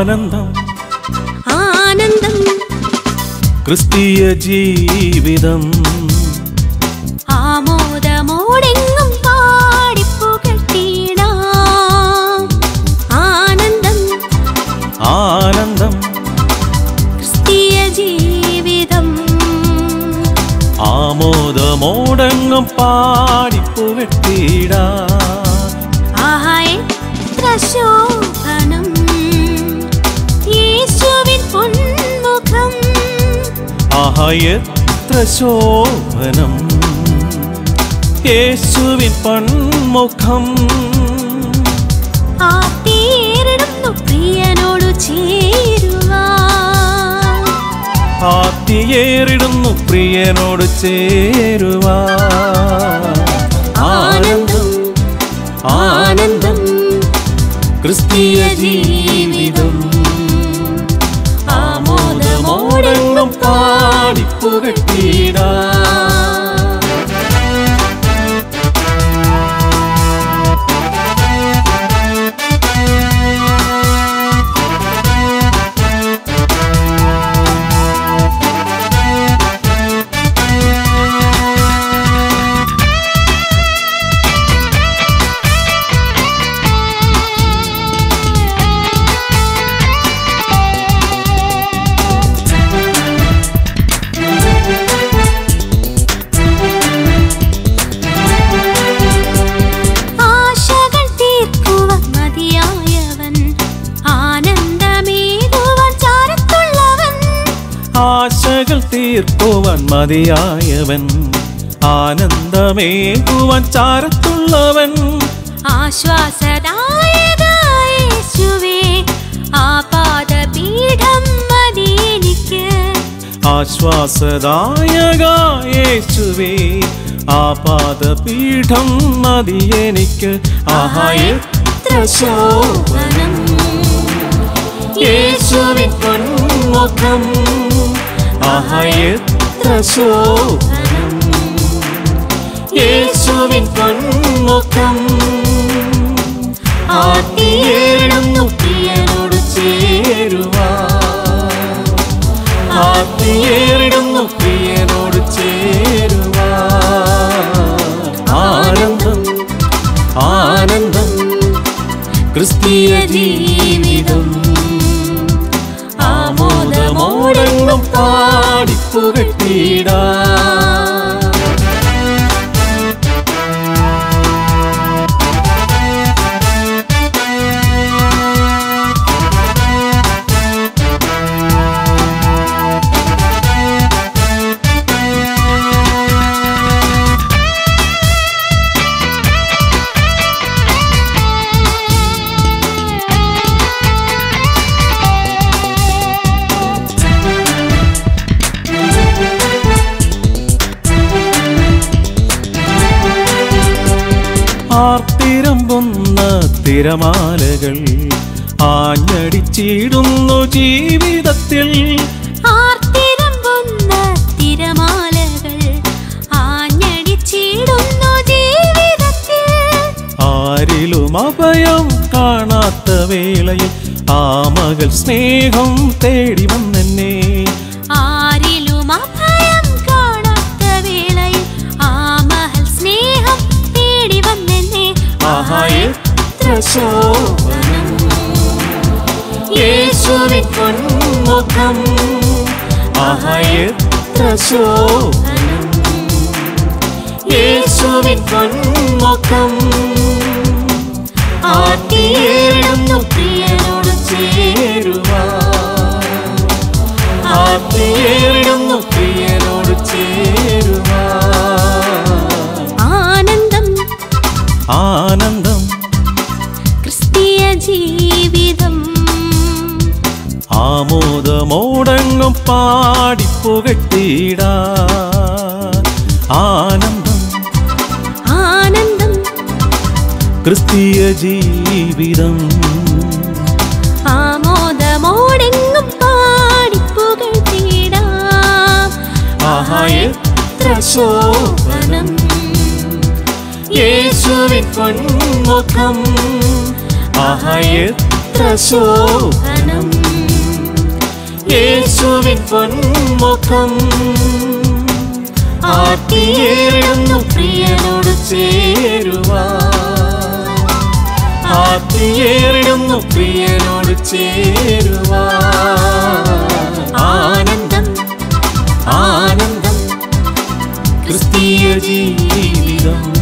ആനന്ദം ആനന്ദം ക്രിസ്തീയ ജീവിതം ആമോദമോടെങ്ങും പാടിപ്പുകട്ടിടാം ആനന്ദം ആനന്ദം ക്രിസ്തീയ ജീവിതം ആമോദമോടെങ്ങും പാടിപ്പുകട്ടിടാ ആഹാ എത്ര ശോഭനം യേശുവിൻ പൊന്മുഖം ആഹാ എത്ര ശോഭനം യേശുവിൻ പൺമുഖം ആർത്തിയേറിടുന്നു പ്രിയനോടു ചേരുവാൻ ആത്തിയേറിടുന്നു പ്രിയനോട് ചേരുവാ ആനന്ദം ആനന്ദം ക്രിസ്തീയ ജീവിതം ആമോദമോടെങ്ങും പാടിപ്പുകട്ടിടാ ആശകൾ തീർക്കുവാൻ മതിയായവൻ ആനന്ദമേകുവാൻ ചാരത്തുള്ളവൻ ആശകൾ തീർക്കുവാൻ മതിയായവൻ ആനന്ദമേകുവാൻ ചാരത്തുള്ളവൻ ആശ്വാസദായക യേശുവേ ആപാദപീഠം മതി എനിക്ക് ആശ്വാസദായക യേശുവേ ആപാദപീഠം മതി എനിക്ക് ആഹാ എത്ര ശോഭനം യേശുവിൻ പൊന്മുഖം ആഹാ എത്ര ശോഭനം യേശുവിൻ പൊന്മുഖം ആത്തിയേടുന്നു പ്രിയനോട് ചേരുവാ ആത്തിയേറിടുന്നു പ്രിയനോട് ചേരുവാ ആനന്ദം ആനന്ദം ക്രിസ്തീയ ജീവിതം ആമോദമോടെങ്ങും പാടിപ്പുകട്ടിടാ ആർത്തിരമ്പുന്ന തിരമാലകൾ ആഞ്ഞടിച്ചിടുന്നു ജീവിതത്തിൽ ആർത്തിരമ്പുന്ന തിരമാലകൾ ആഞ്ഞടിച്ചിടുന്നു ജീവിതത്തിൽ ആരിലും അഭയം കാണാത്ത വേളയിൽ ആ മകൾ സ്നേഹം തേടി വന്നെന്നെ ആരിലും അഭയം കാണാത്ത വേളയിൽ ആ മഹൽ സ്നേഹം തേടി വന്നെന്നെ ആഹാ എത്ര ശോഭനം യേശുവിൻ പൊന്മുഖം ആഹാ എത്ര ശോഭനം യേശുവിൻ പൊന്മുഖം ആത്തിയേടുന്നു പ്രിയനോട് ചേരുവാ ആത്തിയേടുന്നു പ്രിയനോട് ചേരുവാ ആനന്ദം ആനന്ദം ക്രിസ്തീയ ജീവിതം ആമോദമോടങ്ങും പാടിപ്പുകട്ടിടാ ആനന്ദം ആനന്ദം ക്രിസ്തീയ ജീവിതം ആമോദമോടെങ്ങും പാടിപ്പുകഴ്ത്തിടാം ആഹാ എത്ര ശോഭനം യേശുവിൻ പൊന്മുഖം ആഹാ എത്ര ശോഭനം യേശുവിൻ പൊന്മുഖം ആർത്തിയേറുന്നു പ്രിയനോട് ചേരുവാ ആർത്തിയേറിടുന്നു പ്രിയനോട് ചേരുവാ ആനന്ദം ആനന്ദം ക്രിസ്തീയ ജീവിതം